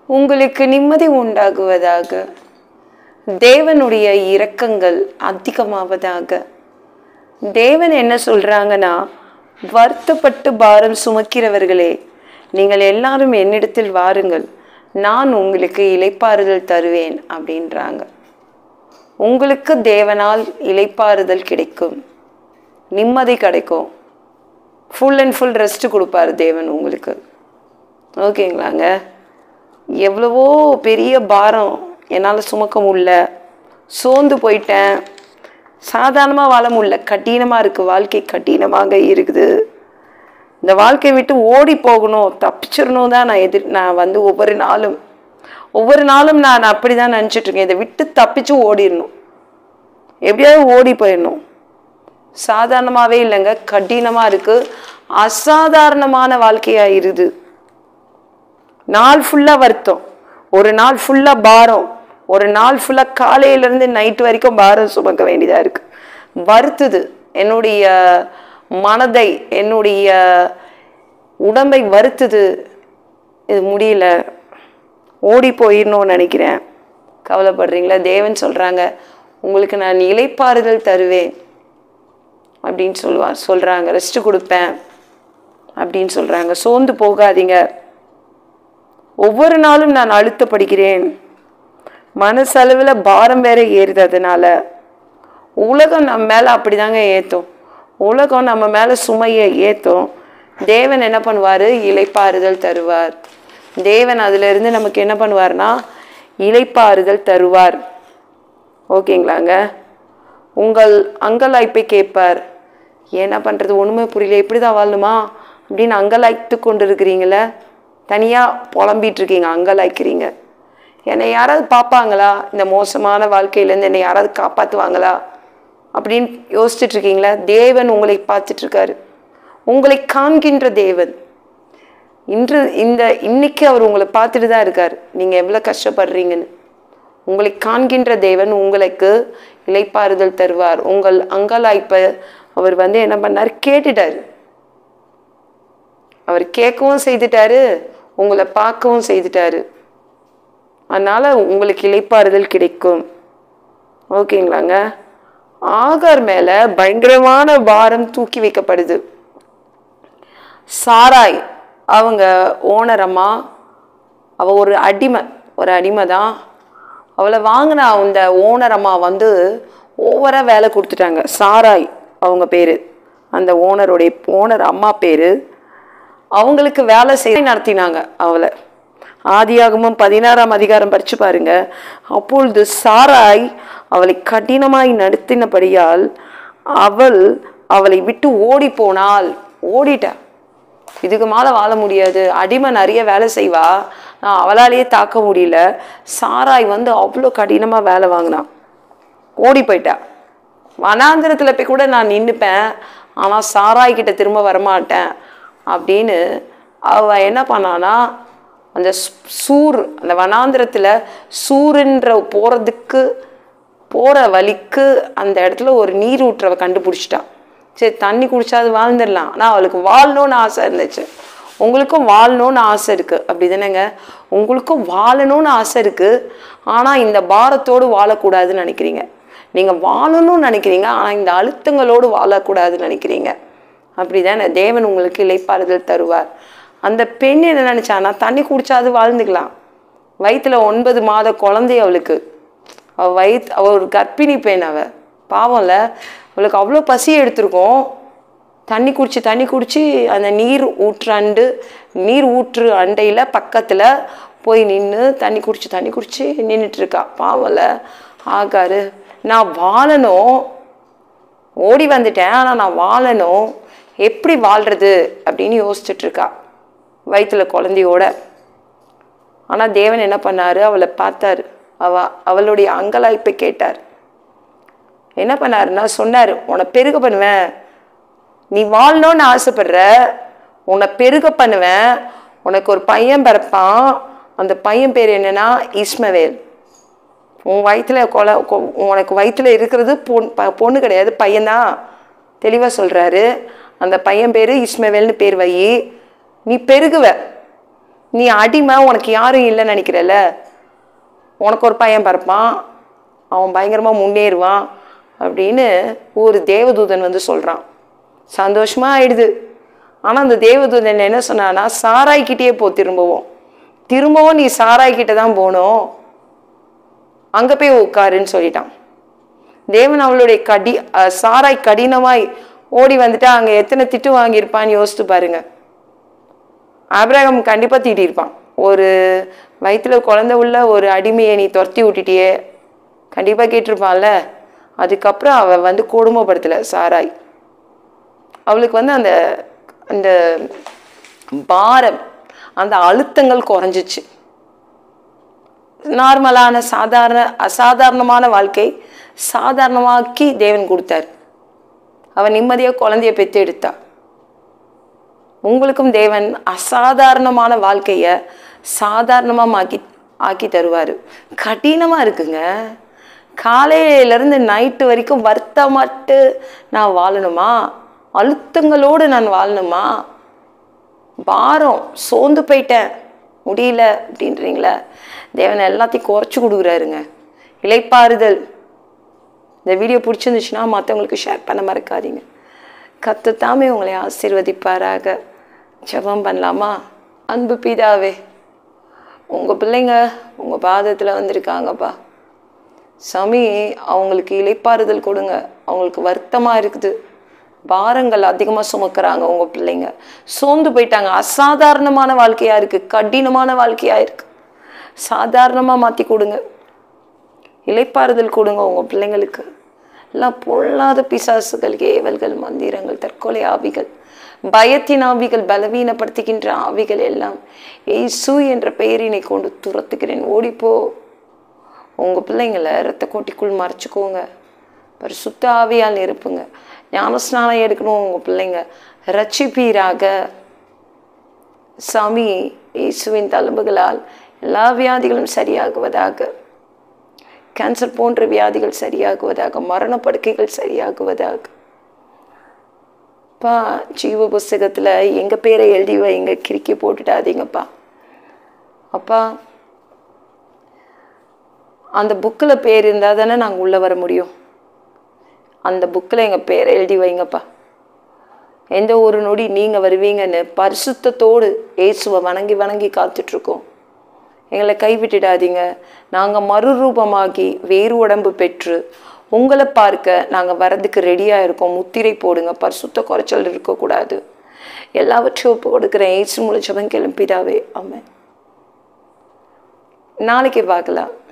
உங்களுக்கு நிம்மதி உண்டாகுவதாக தேவனுடைய இரக்கங்கள் அதிகமாவதாக தேவன் என்ன சொல்றாங்கன்னா வருத்தப்பட்டு பாரம் சுமக்கிறவர்களே நீங்கள் எல்லாரும் என்னிடத்தில் வாருங்கள் நான் உங்களுக்கு இளைப்பாறுதல் தருவேன் அப்படின்றாங்க உங்களுக்கு தேவனால் இளைப்பாறுதல் கிடைக்கும் நிம்மதி கிடைக்கும் ஃபுல் அண்ட் ஃபுல் ரெஸ்ட் கொடுப்பாரு தேவன் உங்களுக்கு ஓகேங்களாங்க எவ்வளவோ பெரிய பாரம் என்னால் சுமக்க முடியல சோர்ந்து போயிட்டேன் சாதாரணமாக வாழ முடியல கடினமாக இருக்குது வாழ்க்கை கடினமாக இருக்குது இந்த வாழ்க்கையை விட்டு ஓடி போகணும் தப்பிச்சிடணும் தான் நான் எதிர் நான் வந்து ஒவ்வொரு நாளும் ஒவ்வொரு நாளும் நான் அப்படி தான் நினச்சிட்டு இருக்கேன் இதை விட்டு தப்பிச்சு ஓடிடணும் எப்படியாவது ஓடி போயிடணும் சாதாரணமாகவே இல்லைங்க கடினமாக இருக்குது அசாதாரணமான வாழ்க்கையாயிருது நாள் ஃபுல்லாக வருத்தம் ஒரு நாள் ஃபுல்லாக பாரம் ஒரு நாள் ஃபுல்லாக காலையிலேருந்து நைட் வரைக்கும் பாரம் சுமக்க வேண்டியதாக இருக்குது வருத்துது என்னுடைய மனதை என்னுடைய உடம்பை வருத்துது இது முடியல ஓடி போயிடணும்னு நினைக்கிறேன் கவலைப்படுறீங்களா தேவன் சொல்கிறாங்க உங்களுக்கு நான் இலைப்பாறுதல் தருவேன் அப்படின்னு சொல்லுவார் சொல்கிறாங்க ரெஸ்ட் கொடுப்பேன் அப்படின்னு சொல்கிறாங்க சோர்ந்து போகாதீங்க ஒவ்வொரு நாளும் நான் அழுத்தப்படுகிறேன் மனசளவில் பாரம் வேற ஏறுது அதனால உலகம் நம்ம மேலே அப்படிதாங்க ஏற்றும் உலகம் நம்ம மேலே சுமையை ஏற்றும் தேவன் என்ன பண்ணுவார் இலைப்பாறுதல் தருவார் தேவன் அதிலிருந்து நமக்கு என்ன பண்ணுவார்னா இலைப்பாறுதல் தருவார் ஓகேங்களாங்க உங்கள் அங்கலாய்ப்பை கேட்பார் என்ன பண்ணுறது ஒன்றுமே புரியல எப்படி தான் வாழணுமா அப்படின்னு அங்கலாய்த்து கொண்டு இருக்கிறீங்களே தனியாக புலம்பிட்டு இருக்கீங்க அங்கலாய்க்கிறீங்க என்னை யாராவது பார்ப்பாங்களா இந்த மோசமான வாழ்க்கையிலேருந்து என்னை யாராவது காப்பாற்றுவாங்களா அப்படின்னு யோசிச்சுட்டு இருக்கீங்களா தேவன் உங்களை பார்த்துட்டு இருக்காரு உங்களை காண்கின்ற தேவன் இன்று இந்த இன்னைக்கு அவர் உங்களை பார்த்துட்டு தான் இருக்கார் நீங்கள் எவ்வளோ கஷ்டப்படுறீங்கன்னு உங்களை காண்கின்ற தேவன் உங்களுக்கு இலைப்பாறுதல் தருவார் உங்கள் அங்கலாய்ப்பை அவர் வந்து என்ன பண்ணார் கேட்டுட்டாரு அவர் கேட்கவும் செய்துட்டாரு உங்களை பார்க்கவும் செய்துட்டாரு அதனால உங்களுக்கு இலைப்பாறுதல் கிடைக்கும் ஓகேங்களாங்க ஆகார் மேல பயங்கரமான பாரம் தூக்கி வைக்கப்படுது சாராய் அவங்க ஓனர் அம்மா அவ ஒரு அடிமை ஒரு அடிமை தான் அவளை வாங்கின அந்த ஓனர் அம்மா வந்து ஓவராக வேலை கொடுத்துட்டாங்க சாராய் அவங்க பேர் அந்த ஓனருடைய ஓனர் அம்மா பேர் அவங்களுக்கு வேலை செய்ய நடத்தினாங்க அவளை ஆதியாகமும் பதினாறாம் அதிகாரம் படிச்சு பாருங்க அப்பொழுது சாராய் அவளை கடினமாய் நடத்தினபடியால் அவள் அவளை விட்டு ஓடி போனாள் ஓடிட்டா இதுக்கு மேலே வாழ முடியாது அடிமை நிறைய வேலை செய்வா நான் அவளாலேயே தாக்க முடியல சாராய் வந்து அவ்வளோ கடினமாக வேலை வாங்கினான் ஓடி போயிட்டா வனாந்திரத்தில் போய் கூட நான் நின்றுப்பேன் ஆனால் சாராய் கிட்ட திரும்ப வரமாட்டேன் அப்படின்னு அவ என்ன பண்ணானா அந்த சூ- சூர் அந்த வனாந்திரத்தில் சூருன்ற போகிறதுக்கு போகிற வழிக்கு அந்த இடத்துல ஒரு நீர் ஊற்றவை கண்டுபிடிச்சிட்டான் சரி தண்ணி குடிச்சாது வாழ்ந்துடலாம் ஆனால் அவளுக்கு வாழணும்னு ஆசை இருந்துச்சு உங்களுக்கும் வாழணும்னு ஆசை இருக்குது அப்படி தானேங்க உங்களுக்கும் வாழணும்னு ஆசை இருக்குது ஆனால் இந்த பாரத்தோடு வாழக்கூடாதுன்னு நினைக்கிறீங்க நீங்கள் வாழணும்னு நினைக்கிறீங்க ஆனால் இந்த அழுத்தங்களோடு வாழக்கூடாதுன்னு நினைக்கிறீங்க அப்படிதானே தேவன் உங்களுக்கு இலைப்பாறுதல் தருவார் அந்த பெண் என்ன நினைச்சானா தண்ணி குடிச்சாது வாழ்ந்துக்கலாம் வயித்துல ஒன்பது மாத குழந்தை அவளுக்கு அவ வயிற்று அவ ஒரு கர்ப்பிணி பெண் அவ பாவம்ல அவளுக்கு அவ்வளோ பசி எடுத்திருக்கும் தண்ணி குடிச்சு தண்ணி குடிச்சு அந்த நீர் ஊற்றாண்டு நீர் ஊற்று அண்டையில் பக்கத்தில் போய் நின்று தண்ணி குடிச்சு தண்ணி குடிச்சு நின்றுட்டு இருக்கா பாவம்ல ஆகாரு நான் வாழணும் ஓடி வந்துட்டேன் ஆனால் நான் வாழணும் எப்படி வாழ்றது அப்படின்னு யோசிச்சுட்டு இருக்கா வயிற்றுல குழந்தையோட ஆனால் தேவன் என்ன பண்ணாரு அவளை பார்த்தாரு அவ அவளுடைய அங்கலாய்ப்பை கேட்டார் என்ன பண்ணாருன்னா சொன்னார் உன்னை பெருக பண்ணுவேன் நீ வாழணும்னு ஆசைப்படுற உன்னை பெருக பண்ணுவேன் உனக்கு ஒரு பையன் பிறப்பான் அந்த பையன் பேர் என்னன்னா இஸ்மவேல் உன் வயிற்றுல கொலை கொ- உனக்கு வயிற்றுல இருக்கிறது பொன் ப- பொண்ணு கிடையாது பையன்தான் தெளிவாக சொல்கிறாரு அந்த பையன் பேர் இஸ்மவேல்னு பேர் வை நீ பெருகுவ நீ அடிமை உனக்கு யாரும் இல்லைன்னு நினைக்கிறல்ல உனக்கு ஒரு பையன் பிறப்பான் அவன் பயங்கரமாக முன்னேறுவான் அப்படின்னு ஒரு தேவதூதன் வந்து சொல்கிறான் சந்தோஷமாக ஆயிடுது ஆனால் அந்த தேவதூதன் என்ன சொன்னான்னா சாராய்கிட்டே போ திரும்பவும் திரும்பவும் நீ சாராய்கிட்ட தான் போகணும் அங்கே போய் உட்காருன்னு சொல்லிட்டான் தேவன் அவளுடைய கடி அஹ், சாராய் கடினமாய் ஓடி வந்துட்டா அங்கே எத்தனை திட்டு வாங்கியிருப்பான்னு யோசித்து பாருங்க ஆபிரகாம் கண்டிப்பாக திட்டியிருப்பான் ஒரு வயிற்றுல குழந்தை உள்ள ஒரு அடிமையை நீ துரத்தி விட்டுட்டியே கண்டிப்பாக கேட்டிருப்பான்ல அதுக்கப்புறம் அவள் வந்து கொடுமைப்படுத்தலை சாராய் அவளுக்கு வந்து அந்த அந்த பாரம் அந்த அழுத்தங்கள் குறைஞ்சிச்சு நார்மலான சாதாரண அசாதாரணமான வாழ்க்கை சாதாரணமாக்கி தேவன் கொடுத்தார் அவன் நிம்மதியாக குழந்தைய பெற்று எடுத்தா உங்களுக்கும் தேவன் அசாதாரணமான வாழ்க்கையை சாதாரணமாக ஆக்கி ஆக்கி தருவார் கடினமாக இருக்குங்க காலையிலேருந்து நைட்டு வரைக்கும் வருத்தமாட்டு நான் வாழணுமா அழுத்தங்களோடு நான் வாழணுமா பாரம் சோர்ந்து போயிட்டேன் முடியல அப்படின்றீங்களா தேவன் எல்லாத்தையும் குறைச்சி கொடுக்குறாருங்க இலைப்பாறுதல் இந்த வீடியோ பிடிச்சிருந்துச்சுன்னா மற்றவங்களுக்கு ஷேர் பண்ண மறக்காதீங்க கத்தத்தாமே உங்களை ஆசீர்வதிப்பாராக ஜெபம் பண்ணலாமா அன்பு பிதாவே உங்கள் பிள்ளைங்க உங்கள் பாதத்தில் வந்திருக்காங்கப்பா சாமி அவங்களுக்கு இலைப்பாறுதல் கொடுங்க அவங்களுக்கு வருத்தமாக இருக்குது பாரங்கள் அதிகமாக சுமக்கிறாங்க உங்கள் பிள்ளைங்க சோர்ந்து போயிட்டாங்க அசாதாரணமான வாழ்க்கையாக இருக்குது கடினமான வாழ்க்கையாக இருக்குது சாதாரணமாக மாற்றி கொடுங்க இலைப்பாறுதல் கொடுங்க உங்கள் பிள்ளைங்களுக்கு எல்லாம் பொல்லாத பிசாசுகள் ஏவல்கள் மந்திரங்கள் தற்கொலை ஆவிகள் பயத்தின் ஆவிகள் பலவீனப்படுத்துகின்ற ஆவிகள் எல்லாம் ஏசு என்ற பெயரினை கொண்டு துரத்துகிறேன் ஓடிப்போ உங்கள் பிள்ளைங்களை ரத்த கோட்டிக்குள் மறைச்சிக்கோங்க பரிசுத்த ஆவியால் நிரப்புங்க ஞானஸ்நானம் எடுக்கணும் உங்கள் பிள்ளைங்க ரட்சிப்பீராக சாமி இயேசுவின் தழும்புகளால் எல்லா வியாதிகளும் சரியாகுவதாக கேன்சர் போன்ற வியாதிகள் சரியாகுவதாக மரணப்படுக்கைகள் சரியாகுவதாக பா ஜீவ புஸ்தகத்தில் எங்கள் பேரை எழுதி வைங்க கிறுக்கி போட்டுடாதீங்கப்பா அப்பா அந்த புக்கில் பேர் இருந்தால் தானே நாங்கள் உள்ளே வர முடியும் அந்த புக்கில் எங்கள் பேரை எழுதி வைங்கப்பா எந்த ஒரு நொடி நீங்கள் வருவீங்கன்னு பரிசுத்தத்தோடு இயேசுவை வணங்கி வணங்கி காத்துட்ருக்கோம் எங்களை கைவிட்டுடாதீங்க நாங்கள் மறுரூபமாகி வேறு உடம்பு பெற்று உங்களை பார்க்க நாங்கள் வரதுக்கு ரெடியாக இருக்கோம் முத்திரை போடுங்க பரிசுத்த குறைச்சல் இருக்கக்கூடாது எல்லாவற்றையும் ஒப்பு கொடுக்குறேன் ஏசு முழிச்சவன் கிளம்பிதாவே ஆமாம் நாளைக்கு பார்க்கலாம்